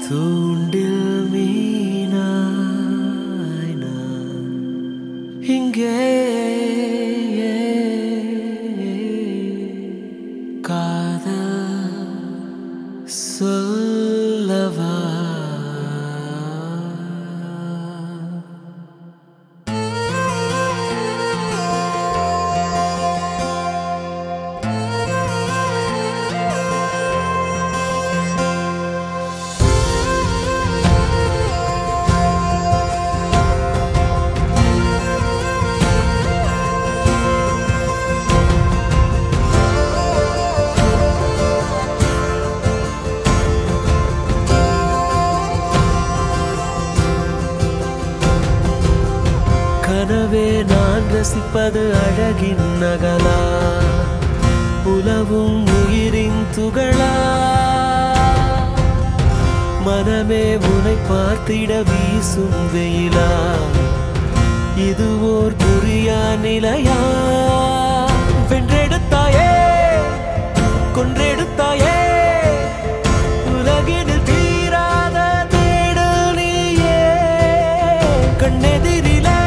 தூண்டில் மீனாய் நான் இங்கே காதல் சொல்லவா கனவே நான் ரசிப்பது அழகின் நகலா உலவும் உயிரின் துகளா மனமே உனை பார்த்திட வீசும் வெயிலா இது ஓர் புரியா நிலையா வென்றெடுத்தாயே கொன்றெடுத்தாயே உலகினில் தீராத தேடல் நீயே கண்ணெதிரிலே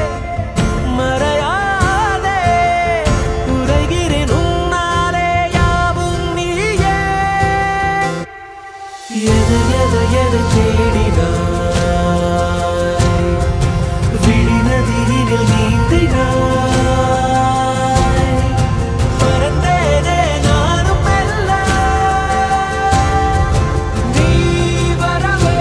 மறையாதே உரைகிறேன் உன்னாலே யாவும் நீயே எது எது எது தேடினாய் விழி நதியினில் நீந்தினாய் மறந்தேனே நானும் மெல்ல நீ வரவே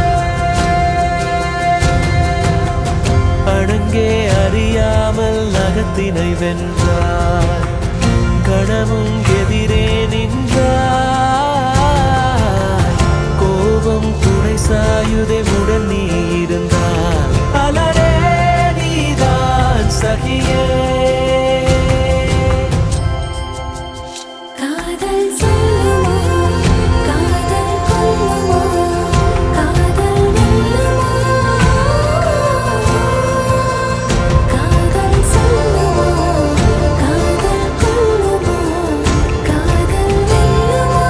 அடங்கே அறியாமல் நகத்தினை வென்றார் கணமும் எதிரே நின்றார் கோபம் துணை சாயுதே உடன் நீ இருந்தார் அலரே நீதான் சகியே காதல் சொல்லுமா காதல் கொல்லுமா காதல் வெல்லுமா காதல் சொல்லுமா காதல் கொல்லுமா காதல் வெல்லுமா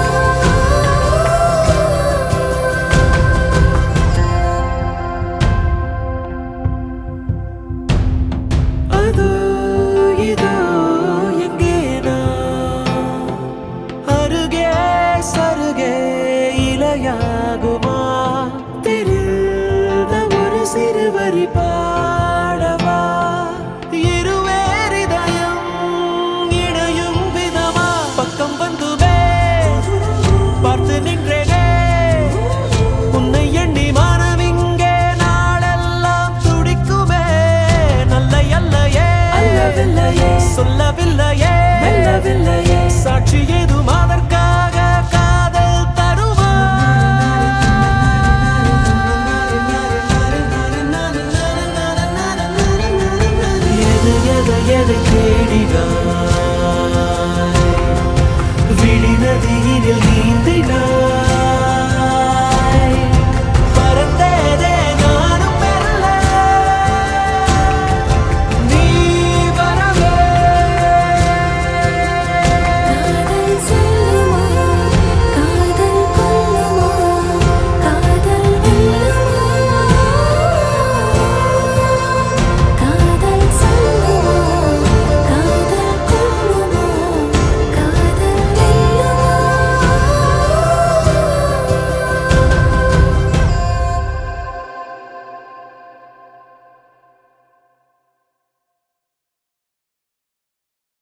அதோ இதோ எங்கே நான் அருகே சருகே இலையாகுமா தெரிந்த ஒரு சிறுவரி பாடவா இருவேரிதயம் இணையும் விதமா பக்கம் வந்துவே பார்த்து நின்றேனே உன்னை எண்ணி மனம் இங்கே நாளெல்லாம் துடிக்குமே நல்ல அல்லையே அல்லவில்லையே சொல்லவில்லையே மெல்லவில்லையே சாட்சி ஏதும் அதற்காக காதல் தருமா எது எதை எதை தேடினாய் விழி நதியினில் நீந்தினாய்